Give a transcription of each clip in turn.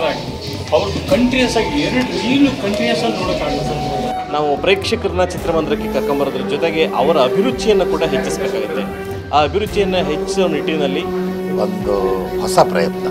ಥರ ಅವ್ರದ್ದು ಕಂಟಿನ್ಯೂಸ್ ಆಗಿ ಎರಡು ರೀಲು ಕಂಟಿನ್ಯೂಸ್ ಆಗಿ ನೋಡೋಕ್ಕಾಗಲ್ಲ ಸರ್ ನಾವು ಪ್ರೇಕ್ಷಕರನ್ನ ಚಿತ್ರಮಂದಿರಕ್ಕೆ ಕರ್ಕೊಂಬರೋದ್ರ ಜೊತೆಗೆ ಅವರ ಅಭಿರುಚಿಯನ್ನು ಕೂಡ ಹೆಚ್ಚಿಸಬೇಕಾಗುತ್ತೆ ಆ ಅಭಿರುಚಿಯನ್ನು ಹೆಚ್ಚಿಸೋ ನಿಟ್ಟಿನಲ್ಲಿ ಒಂದು ಹೊಸ ಪ್ರಯತ್ನ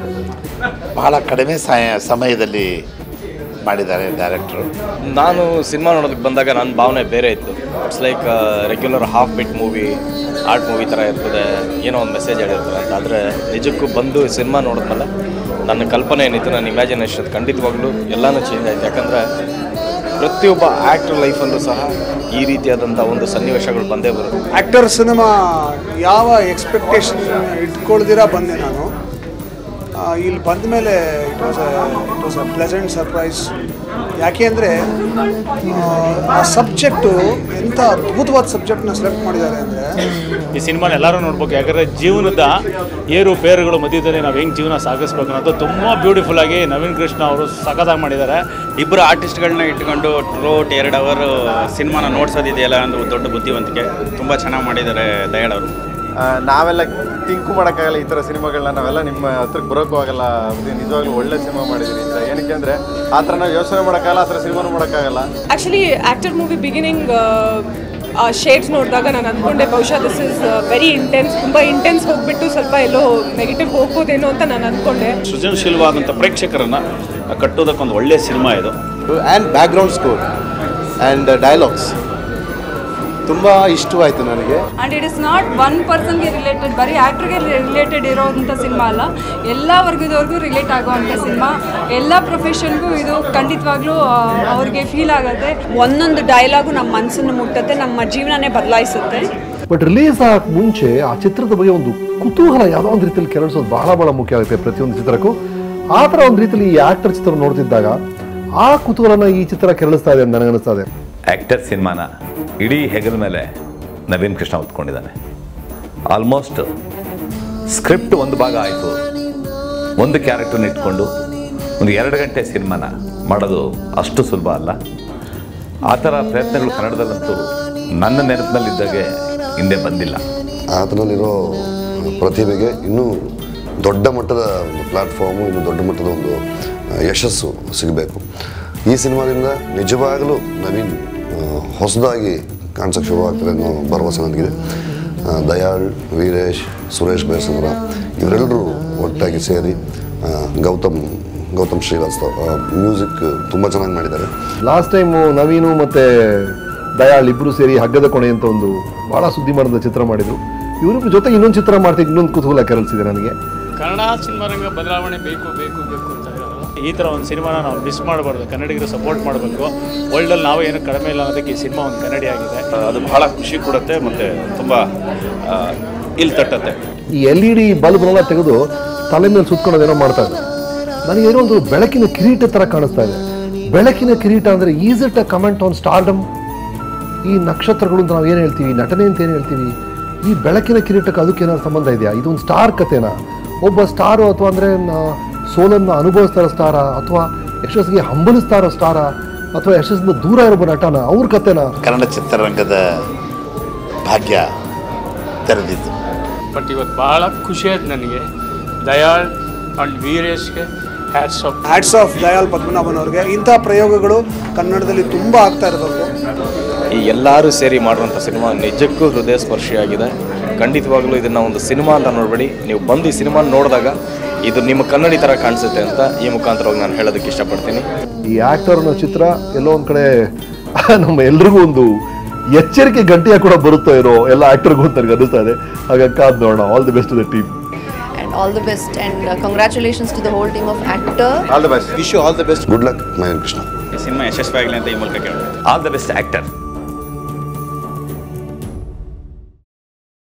ಬಹಳ ಕಡಿಮೆ ಸಯ ಸಮಯದಲ್ಲಿ ಮಾಡಿದ್ದಾರೆ ಡೈರೆಕ್ಟ್ರು ನಾನು ಸಿನಿಮಾ ನೋಡೋದಕ್ಕೆ ಬಂದಾಗ ನನ್ನ ಭಾವನೆ ಬೇರೆ ಇತ್ತು it's like regular half bit movie art movie ಥರ ಇರ್ತದೆ ಏನೋ ಒಂದು ಮೆಸೇಜ್ ಹೇಳಿರ್ತಾರೆ ಅಂತ ಆದರೆ ನಿಜಕ್ಕೂ ಬಂದು ಸಿನಿಮಾ ನೋಡಿದ್ಮೇಲೆ ನನ್ನ ಕಲ್ಪನೆ ಏನಿತ್ತು ನನ್ನ ಇಮ್ಯಾಜಿನೇಷನ್ ಖಂಡಿತವಾಗ್ಲೂ ಎಲ್ಲನೂ ಚೇಂಜ್ ಆಯಿತು ಯಾಕಂದರೆ ಪ್ರತಿಯೊಬ್ಬ ಆ್ಯಕ್ಟರ್ ಲೈಫಲ್ಲೂ ಸಹ ಈ ರೀತಿಯಾದಂಥ ಒಂದು ಸನ್ನಿವೇಶಗಳು ಬಂದೇ ಬರುತ್ತೆ ಆ್ಯಕ್ಟರ್ ಸಿನಿಮಾ ಯಾವ ಎಕ್ಸ್ಪೆಕ್ಟೇಷನ್ ಇಟ್ಕೊಳ್ದಿರ ಬಂದೆ ನಾನು ಆ, ಇಲ್ಲಿ ಬಂದ ಮೇಲೆ it was it was a pleasant surprise ಯಾಕೆ ಅಂದರೆ ಆ ಸಬ್ಜೆಕ್ಟು ಎಂಥ ಅದ್ಭುತವಾದ ಸಬ್ಜೆಕ್ಟ್ನ ಸೆಲೆಕ್ಟ್ ಮಾಡಿದ್ದಾರೆ ಅಂದರೆ ಈ ಸಿನಿಮಾನ ಎಲ್ಲರೂ ನೋಡ್ಬೇಕು ಯಾಕಂದರೆ ಜೀವನದ ಏರು ಪೇರುಗಳು ಮಧ್ಯದಲ್ಲಿ ನಾವು ಹೆಂಗೆ ಜೀವನ ಸಾಗಿಸ್ಬೇಕು ಅನ್ನೋದು ತುಂಬ ಬ್ಯೂಟಿಫುಲ್ ಆಗಿ ನವೀನ್ ಕೃಷ್ಣ ಅವರು ಸಖತ್ತಾಗಿ ಮಾಡಿದ್ದಾರೆ ಇಬ್ಬರು ಆರ್ಟಿಸ್ಟ್ಗಳನ್ನ ಇಟ್ಕೊಂಡು ರೋಟ್ ಎರಡು ಅವರ್ ಸಿನಿಮಾನ ನೋಡ್ಸೋದಿದೆಯಲ್ಲ ಅಂದ್ರೆ ದೊಡ್ಡ ಬುದ್ಧಿವಂತಿಕೆ ತುಂಬ ಚೆನ್ನಾಗಿ ಮಾಡಿದ್ದಾರೆ ದಯಾಳ್ ಅವರು ಆ, ನಾವೆಲ್ಲ ಥಿಂಕ್ ಮಾಡೋಕ್ಕಾಗಲ್ಲ ಈ ಥರ ಸಿನಿಮಾಗಳನ್ನ ನಾವೆಲ್ಲ ನಿಮ್ಮ ಹತ್ರಕ್ಕೆ ಬರೋಕ್ಕೂ ಆಗಲ್ಲ ಇದು ನಿಜವಾಗ್ಲೂ ಒಳ್ಳೆ ಸಿನಿಮಾ ಮಾಡಿದ್ದೀರಿ ಅಂತ ಏನಕ್ಕೆ ಅಂದರೆ ಆ ಥರ ನಾವು ಯೋಚನೆ ಮಾಡೋಕ್ಕಾಗಲ್ಲ ಆ ಥರ ಸಿನಿಮಾನು ಮಾಡೋಕ್ಕಾಗಲ್ಲ ಆ್ಯಕ್ಚುಲಿ ಆ್ಯಕ್ಟರ್ ಮೂವಿ ಬಿಗಿನಿಂಗ್ ಆ ಶೇಡ್ಸ್ ನೋಡಿದಾಗ ನಾನು ಅಂದ್ಕೊಂಡೆ ಬಹುಶಃ ದಿಸ್ ಇಸ್ ವೆರಿ ಇಂಟೆನ್ಸ್ ತುಂಬ ಇಂಟೆನ್ಸ್ ಹೋಗ್ಬಿಟ್ಟು ಸ್ವಲ್ಪ ಎಲ್ಲೋ ನೆಗೆಟಿವ್ ಹೋಗ್ಬೋದೇನೋ ಅಂತ ನಾನು ಅಂದ್ಕೊಂಡೆ ಸೃಜನಶೀಲವಾದಂಥ ಪ್ರೇಕ್ಷಕರನ್ನು ಕಟ್ಟೋದಕ್ಕೊಂದು ಒಳ್ಳೆಯ ಸಿನಿಮಾ ಇದು and background score and dialogues ತುಂಬ ಇಷ್ಟವಾಯಿತು ನನಗೆ and it is not one ಪರ್ಸನ್ಗೆ ರಿಲೇಟೆಡ್ ಬರೀ ಆ್ಯಕ್ಟ್ರಿಗೆ ರಿಲೇಟೆಡ್ ಇರೋವಂಥ ಸಿನಿಮಾ ಅಲ್ಲ ಎಲ್ಲ ವರ್ಗದವ್ರಿಗೂ ರಿಲೇಟ್ ಆಗೋವಂಥ ಸಿನಿಮಾ ಎಲ್ಲ ಪ್ರೊಫೆಷನ್ಗೂ ಇದು ಖಂಡಿತವಾಗ್ಲೂ ಆ, ಅವ್ರಿಗೆ ಫೀಲ್ ಆಗುತ್ತೆ ಒಂದೊಂದು ಡೈಲಾಗು ನಮ್ಮ ಮನಸ್ಸನ್ನು ಮುಟ್ಟುತ್ತೆ ನಮ್ಮ ಜೀವನನೇ ಬದಲಾಯಿಸುತ್ತೆ ಬಟ್ ರಿಲೀಸ್ ಆಗಕ್ಕೆ ಮುಂಚೆ ಆ ಚಿತ್ರದ ಬಗ್ಗೆ ಒಂದು ಕುತೂಹಲ ಯಾವುದೋ ಒಂದು ರೀತಿಯಲ್ಲಿ ಕೆರಳಿಸೋದು ಬಹಳ ಬಹಳ ಮುಖ್ಯ ಆಗುತ್ತೆ ಪ್ರತಿಯೊಂದು ಚಿತ್ರಕ್ಕೂ ಆ ಥರ ಒಂದು ರೀತಿಯಲ್ಲಿ ಈ ಆಕ್ಟರ್ ಚಿತ್ರ ನೋಡ್ತಿದ್ದಾಗ ಆ ಕುತೂಹಲನ ಈ ಚಿತ್ರ ಕೆರಳಿಸ್ತಾ ಇದೆ ಅಂತ ನನಗನ್ನಿಸ್ತಾ ಇದೆ ಆ್ಯಕ್ಟರ್ ಸಿನಿಮಾನ ಇಡೀ ಹೆಗಲ ಮೇಲೆ ನವೀನ್ ಕೃಷ್ಣ ಹೊತ್ಕೊಂಡಿದ್ದಾನೆ ಆಲ್ಮೋಸ್ಟ್ ಸ್ಕ್ರಿಪ್ಟ್ ಒಂದು ಭಾಗ ಆಯಿತು ಒಂದು ಕ್ಯಾರೆಕ್ಟರ್ನ ಇಟ್ಕೊಂಡು ಒಂದು ಎರಡು ಗಂಟೆ ಸಿನಿಮಾನ ಮಾಡೋದು ಅಷ್ಟು ಸುಲಭ ಅಲ್ಲ ಆ ಥರ ಪ್ರಯತ್ನಗಳು ಕನ್ನಡದಲ್ಲಂತೂ ನನ್ನ ನೆನಪಿನಲ್ಲಿದ್ದಾಗೆ ಹಿಂದೆ ಬಂದಿಲ್ಲ ಆತನಲ್ಲಿರೋ ಪ್ರತಿಭೆಗೆ ಇನ್ನೂ ದೊಡ್ಡ ಮಟ್ಟದ ಒಂದು ಪ್ಲ್ಯಾಟ್ಫಾರ್ಮು ಇನ್ನು ದೊಡ್ಡ ಮಟ್ಟದ ಒಂದು ಆ, ಯಶಸ್ಸು ಸಿಗಬೇಕು ಈ ಸಿನಿಮಾದಿಂದ ನಿಜವಾಗಲೂ ನವೀನ್ ಆ, ಹೊಸದಾಗಿ ಕಾಣಿಸೋಕ್ಕೆ ಶುರುವಾಗ್ತದೆ ಅನ್ನೋ ಭರವಸೆ ನನಗಿದೆ ಆ, ದಯಾಳ್ ವೀರೇಶ್ ಸುರೇಶ್ ಬೇಸಂದ್ರ ಇವರೆಲ್ಲರೂ ಒಟ್ಟಾಗಿ ಸೇರಿ ಆ, ಗೌತಮ್ ಗೌತಮ್ ಶ್ರೀವಾಸ್ತವ್ ಮ್ಯೂಸಿಕ್ ತುಂಬ ಚೆನ್ನಾಗಿ ಮಾಡಿದ್ದಾರೆ ಲಾಸ್ಟ್ ಟೈಮು ನವೀನು ಮತ್ತೆ ದಯಾಳ್ ಇಬ್ರು ಸೇರಿ ಹಗ್ಗದ ಕೊನೆ ಅಂತ ಒಂದು ಬಹಳ ಸುದ್ದಿ ಮಾಡಿದ ಚಿತ್ರ ಮಾಡಿದ್ರು ಇವರಿಬ್ರು ಜೊತೆ ಇನ್ನೊಂದು ಚಿತ್ರ ಮಾಡ್ತಿದ್ದು ಇನ್ನೊಂದು ಕುತೂಹಲ ಕೆರಳಿಸಿದೆ ನನಗೆ ಕನ್ನಡ ಸಿನಿಮಾ ರಂಗ ಬದಲಾವಣೆ ಬೇಕು ಬೇಕು ಬೇಕು ಅಂತ ಹೇಳೋದು ಈ ಥರ ಒಂದು ಸಿನಿಮಾನ ನಾವು ಮಿಸ್ ಮಾಡಬಾರ್ದು ಕನ್ನಡಿಗರು ಸಪೋರ್ಟ್ ಮಾಡಬೇಕು ವರ್ಲ್ಡಲ್ಲಿ ನಾವು ಏನು ಕಡಿಮೆ ಇಲ್ಲ ಅನ್ನೋದಕ್ಕೆ ಈ ಸಿನಿಮಾ ಒಂದು ಕನ್ನಡಿ ಆಗಿದೆ ಅದು ಬಹಳ ಖುಷಿ ಕೊಡುತ್ತೆ ಮತ್ತು ತುಂಬ ಇಲ್ಲಿ ತಟ್ಟತ್ತೆ ಈ ಎಲ್ ಇ ಡಿ ಬಲ್ಬ್ನೆಲ್ಲ ತೆಗೆದು ತಲೆ ಮೇಲೆ ಸುತ್ಕೊಳ್ಳೋದೇನೋ ಮಾಡ್ತಾ ಇದ್ದಾರೆ ನನಗೆ ಏನೋ ಒಂದು ಬೆಳಕಿನ ಕಿರೀಟ ಥರ ಕಾಣಿಸ್ತಾ ಇದೆ ಬೆಳಕಿನ ಕಿರೀಟ ಅಂದರೆ is it a comment on stardom ಈ ನಕ್ಷತ್ರಗಳು ಅಂತ ನಾವು ಏನು ಹೇಳ್ತೀವಿ ನಟನೆ ಅಂತ ಏನು ಹೇಳ್ತೀವಿ ಈ ಬೆಳಕಿನ ಕಿರೀಟಕ್ಕೆ ಅದಕ್ಕೆ ಏನಾದ್ರು ಸಂಬಂಧ ಇದೆಯಾ ಇದೊಂದು ಸ್ಟಾರ್ ಕಥೆನಾ ಒಬ್ಬ ಸ್ಟಾರು ಅಥವಾ ಅಂದರೆ ಸೋಲನ್ನು ಅನುಭವಿಸ್ತಾ ಇರೋ ಸ್ಟಾರ ಅಥವಾ ಯಶಸ್ಸಿಗೆ ಹಂಬಲಿಸ್ತಾ ಇರೋ ಸ್ಟಾರ ಅಥವಾ ಯಶಸ್ಸಿಂದ ದೂರ ಇರೋ ನಟನ ಅವ್ರ ಕಥೆನಾ ಕನ್ನಡ ಚಿತ್ರರಂಗದ ಭಾಗ್ಯ ತೆರೆದಿತ್ತು ಬಟ್ ಇವತ್ತು ಭಾಳ ಖುಷಿ ಆಯ್ತು ನನಗೆ ದಯಾಳ್ ಆ್ಯಂಡ್ ವೀರೇಶ್ಗೆ hats off hats off Dayal Padmanabhan ಅವ್ರಿಗೆ ಇಂಥ ಪ್ರಯೋಗಗಳು ಕನ್ನಡದಲ್ಲಿ ತುಂಬ ಆಗ್ತಾ ಇರಬೇಕು ಈ ಎಲ್ಲರೂ ಸೇರಿ ಮಾಡುವಂಥ ಸಿನಿಮಾ ನಿಜಕ್ಕೂ ಹೃದಯ ಸ್ಪರ್ಶಿಯಾಗಿದೆ ಖಂಡಿತವಾಗ್ಲೂ ಇದನ್ನು ಒಂದು ಸಿನಿಮಾ ಅಂತ ನೋಡಬೇಡಿ ನೀವು ಬಂದು ಈ ಸಿನಿಮಾ ನೋಡಿದಾಗ ಇದು ನಿಮ್ಮ ಕನ್ನಡಿ ಥರ ಕಾಣಿಸುತ್ತೆ ಅಂತ ಈ ಮುಖಾಂತರವಾಗಿ ನಾನು ಹೇಳೋದಕ್ಕೆ ಇಷ್ಟಪಡ್ತೀನಿ ಈ ಆಕ್ಟರ್ ಅನ್ನೋ ಚಿತ್ರ ಎಲ್ಲೋ ಒಂದ್ ಕಡೆ ನಮ್ಮ ಎಲ್ರಿಗೂ ಒಂದು ಎಚ್ಚರಿಕೆ ಗಂಟೆಯ ಕೂಡ ಬರುತ್ತೋ ಇರೋ ಎಲ್ಲ ಆಕ್ಟರ್ಗೂ ಅಂತ ನನಗೆ ಅನಿಸ್ತಾ ಇದೆ ಹಾಗಾಗಿ ಕಾದ್ ನೋಡೋಣ all the best the team and all the best and congratulations to the whole team of actor all the best wish you all the best good luck Naveen Krishna ಈ ಸಿನಿಮಾ ಯಶಸ್ವಿಯಾಗಲಿ ಅಂತ ಈ ಮೂಲಕ ಕೇಳ್ಬೋದು ಆಲ್ ದ ಬೆಸ್ಟ್ ಆ್ಯಕ್ಟರ್